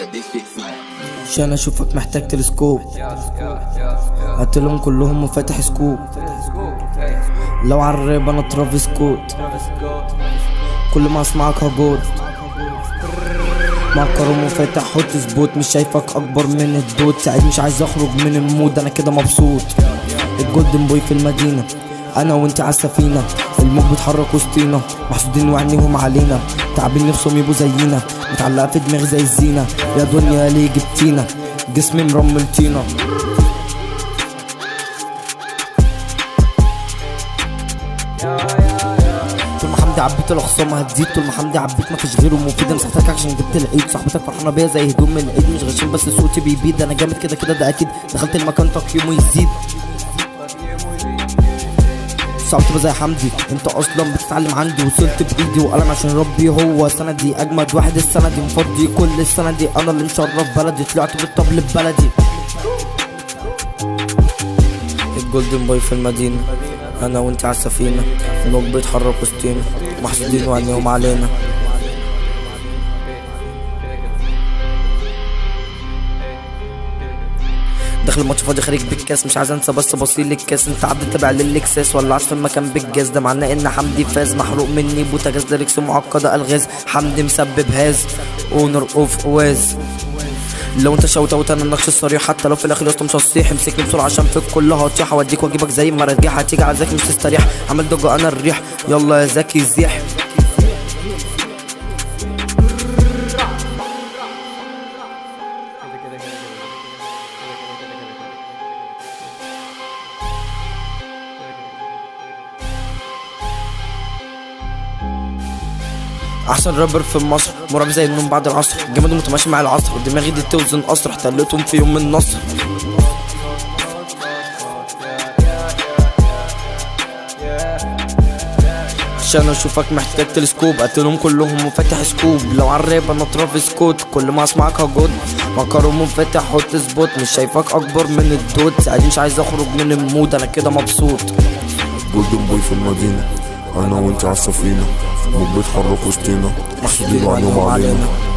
عشان اشوفك محتاج تلسكوب قتلهم كلهم وفاتح سكوب لو عالراب انا ترافيس سكوت كل ما اسمعك هجود مع كرم وفاتح حط سبوت مش شايفك اكبر من الدود سعيد مش عايز اخرج من المود انا كده مبسوط الجولدن بوي في المدينة انا وانت على السفينة الموج بيتحرك وسطينا محسودين وعينيهم علينا تعبين نفسهم يبقوا زينا متعلقة في دماغي زي الزينة يا دنيا ليه جبتينا جسمي مرمل طينة طول ما حمدي عبيت الاخصام هتزيد طول ما حمدي عبيت مفيش غيره مفيد انا ساعتك عشان جبت العيد صاحبتك فرحانه بيا زي هدوم من العيد مش غشيم بس صوتي بيبيد انا جامد كده كده ده اكيد دخلت المكان تقييمه يزيد صعب تبقى زي حمدي انت اصلا بتتعلم عندي وصلت بايدي وقلم عشان ربي هو سندي اجمد واحد السنه دي مفضي كل السنه دي انا اللي مشرف بلدي طلعت بالطبل ببلدي الجولدن بوي في المدينه انا وانت على السفينه الموج بيتحرك وسطينا محسودين وعينيهم علينا داخل الماتش فاضي خارج بالكاس مش عايز انسى بس بصيل الكاس انت عبد تابع للاكساس ولا عايز في المكان بالجاز ده معناه ان حمدي فاز محروق مني بوتاجاز ليركس معقده الغاز حمدي مسبب هاز اونر اوف واز لو انت شوت اوت انا النقش الصريح حتى لو في الاخر يا مش هصيح امسكني بسرعه عشان فيك كلها هتطيح اوديك واجيبك زي ما رجعها هتيجي على ذاكي مش تستريح عمل ضجه انا الريح يلا يا زكي زيح احسن رابر في مصر مرعب زي النوم بعد العصر جامد ومتماشي مع العصر دماغي دي توزن قصر احتلتهم في يوم من نصر عشان اشوفك محتاج تلسكوب قتلهم كلهم وفاتح سكوب لو عالراب انا ترافيس سكوت كل ما اسمعك هجود مكرم وفاتح حط سبوت مش شايفك اكبر من الدود ساعات مش عايز اخرج من المود انا كده مبسوط جولدن بوي في المدينة أنا وأنت على السفينة موج بيتحرك وسطينا محسودين وعينهم علينا